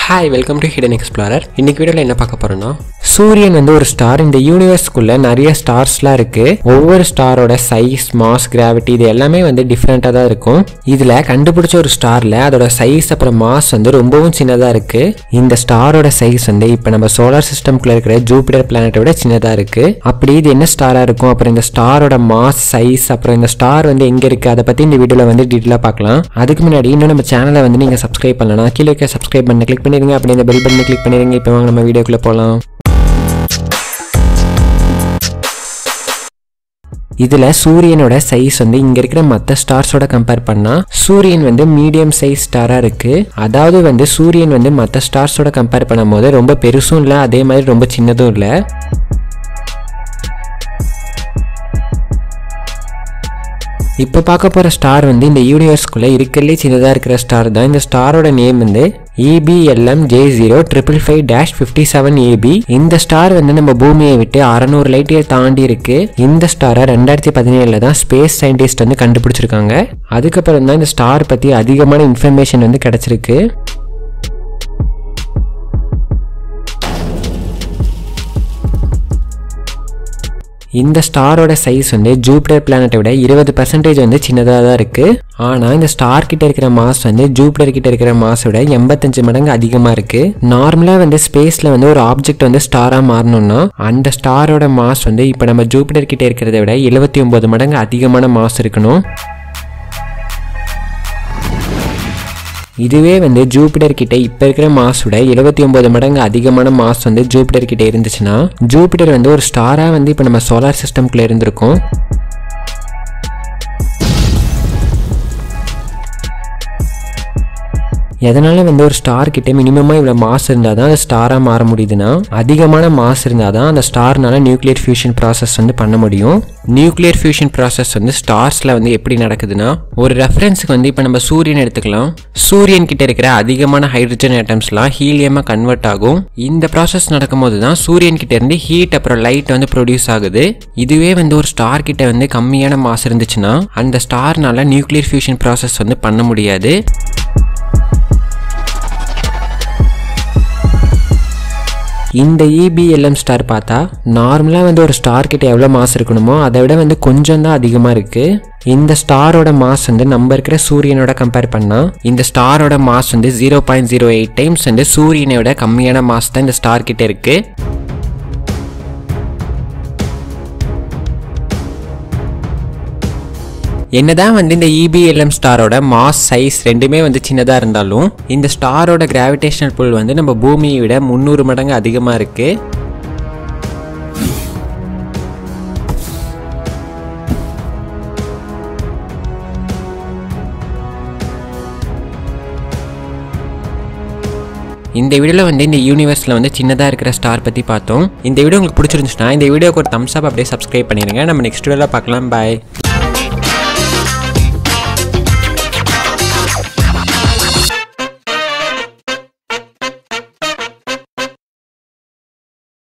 hi welcome to hidden explorer இன்னைக்கு வீடியோவில் என்ன பார்க்க போறோம்னா சூரியன் வந்து ஒரு ஸ்டார் இந்த யூனிவர்ஸ்க்குள்ள நிறைய ஸ்டார்ஸ்லாம் இருக்கு ஒவ்வொரு ஸ்டாரோட சைஸ் மாஸ் கிராவிட்டி இது எல்லாமே வந்து டிஃப்ரெண்ட்டாக தான் இருக்கும் இதில் கண்டுபிடிச்ச ஒரு ஸ்டாரில் அதோட சைஸ் அப்புறம் மாஸ் வந்து ரொம்பவும் சின்னதாக இருக்கு இந்த ஸ்டாரோட சைஸ் வந்து இப்போ நம்ம சோலார் சிஸ்டம்குள்ள இருக்கிற ஜூபிட்டர் பிளானட்டை விட சின்னதாக இருக்கு அப்படி இது என்ன ஸ்டாராக இருக்கும் அப்புறம் இந்த ஸ்டாரோட மாஸ் சைஸ் அப்புறம் இந்த ஸ்டார் வந்து எங்கே இருக்கு அதை பற்றி இந்த வீடியோவில் வந்து டீட்டெயிலாக பார்க்கலாம் அதுக்கு முன்னாடி இன்னும் நம்ம சேனலை வந்து நீங்கள் சப்ஸ்கிரைப் பண்ணலாம் கீழே இருக்க சப்ஸ்கிரைப் பண்ண கிளிக் பண்ணிடுங்க அப்படி இந்த பெல் பட்டனை கிளிக் பண்ணிடுங்க இப்போ வாங்க நம்ம வீடியோக்குள்ளே போகலாம் இதில் சூரியனோட சைஸ் வந்து இங்கே இருக்கிற மற்ற ஸ்டார்ஸோட கம்பேர் பண்ணால் சூரியன் வந்து மீடியம் சைஸ் ஸ்டாராக இருக்குது அதாவது வந்து சூரியன் வந்து மற்ற ஸ்டார்ஸோட கம்பேர் பண்ணும்போது ரொம்ப பெருசும் இல்லை அதே மாதிரி ரொம்ப சின்னதும் இல்லை இப்போ பார்க்க போகிற ஸ்டார் வந்து இந்த யூனிவர்ஸ்குள்ளே இருக்கிறதுலே சின்னதாக இருக்கிற ஸ்டார் தான் இந்த ஸ்டாரோட நேம் வந்து EPLM J zero triple five dash fifty seven AB இந்த ஸ்டார் வந்து நம்ம பூமியை விட்டு அறநூறு லைட் இயர் தாண்டி இருக்கு இந்த ஸ்டாரை ரெண்டாயிரத்தி பதினேழில் தான் ஸ்பேஸ் சயின்டிஸ்ட் வந்து கண்டுபிடிச்சிருக்காங்க அதுக்கப்புறம் தான் இந்த ஸ்டார் பற்றி அதிகமான இன்ஃபர்மேஷன் வந்து கிடச்சிருக்கு இந்த ஸ்டாரோட சைஸ் வந்து ஜூபிட்டர் பிளானட்டை விட இருபது பர்சன்டேஜ் வந்து சின்னதாக தான் இருக்குது ஆனால் இந்த ஸ்டார் கிட்ட இருக்கிற மாஸ் வந்து ஜூபிட்டர் கிட்ட இருக்கிற மாஸை விட எண்பத்தஞ்சு மடங்கு அதிகமாக இருக்குது நார்மலாக வந்து ஸ்பேஸில் வந்து ஒரு ஆப்ஜெக்ட் வந்து ஸ்டாராக மாறணும்னா அந்த ஸ்டாரோட மாஸ் வந்து இப்போ நம்ம ஜூபிட்டர் கிட்ட இருக்கிறத விட எழுபத்தி ஒம்பது மடங்கு அதிகமான மாஸ் இருக்கணும் இதுவே வந்து ஜூபிட்டர் கிட்ட இப்போ இருக்கிற மாஸோட எழுபத்தி ஒன்பது மடங்கு அதிகமான மாஸ் வந்து ஜூபிட்டர் கிட்ட இருந்துச்சுன்னா ஜூபிட்டர் வந்து ஒரு ஸ்டாராக வந்து இப்போ நம்ம சோலார் சிஸ்டம்குள்ளே இருந்திருக்கும் எதனால வந்து ஒரு ஸ்டார் கிட்ட மினிமமாக இவ்வளோ மாஸ் இருந்தால் தான் அந்த ஸ்டாராக மாற முடியுதுன்னா அதிகமான மாஸ் இருந்தால் தான் அந்த ஸ்டார்னால நியூக்ளியர் ஃபியூஷன் ப்ராசஸ் வந்து பண்ண முடியும் நியூக்ளியர் ஃபியூஷன் ப்ராசஸ் வந்து ஸ்டார்ஸில் வந்து எப்படி நடக்குதுன்னா ஒரு ரெஃபரன்ஸுக்கு வந்து இப்போ நம்ம சூரியன் எடுத்துக்கலாம் சூரியன் கிட்ட இருக்கிற அதிகமான ஹைட்ரஜன் ஐட்டம்ஸ்லாம் ஹீலியமாக கன்வெர்ட் ஆகும் இந்த ப்ராசஸ் நடக்கும்போது தான் சூரியன் கிட்ட இருந்து ஹீட் அப்புறம் லைட் வந்து ப்ரொடியூஸ் ஆகுது இதுவே வந்து ஒரு ஸ்டார் கிட்ட வந்து கம்மியான மாஸ் இருந்துச்சுன்னா அந்த ஸ்டார்னால நியூக்ளியர் ஃபியூஷன் ப்ராசஸ் வந்து பண்ண முடியாது இந்த இபிஎல்எம் ஸ்டார் பார்த்தா நார்மலாக வந்து ஒரு ஸ்டார் கிட்ட எவ்வளோ மாஸ் இருக்கணுமோ அதை விட வந்து கொஞ்சம் தான் அதிகமாக இருக்குது இந்த ஸ்டாரோட மாஸ் வந்து நம்ம இருக்கிற சூரியனோட கம்பேர் பண்ணால் இந்த ஸ்டாரோட மாஸ் வந்து zero point zero eight times வந்து சூரியனை விட கம்மியான மாஸ் தான் இந்த ஸ்டார் கிட்ட இருக்குது என்னதான் வந்து இந்த இபிஎல்எம் ஸ்டாரோட மாஸ் சைஸ் ரெண்டுமே வந்து சின்னதாக இருந்தாலும் இந்த ஸ்டாரோட கிராவிடேஷனல் புல் வந்து நம்ம பூமியை விட முந்நூறு மடங்கு அதிகமாக இருக்குது இந்த வீடியோவில் வந்து இந்த யூனிவர்ஸில் வந்து சின்னதாக இருக்கிற ஸ்டார் பற்றி பார்த்தோம் இந்த வீடியோ உங்களுக்கு பிடிச்சிருந்துச்சுன்னா இந்த வீடியோக்கு ஒரு தம்ஸ் அப் அப்படியே சப்ஸ்கிரைப் பண்ணிடுங்க நம்ம நெக்ஸ்ட் வீடியோவில் பார்க்கலாம் பாய்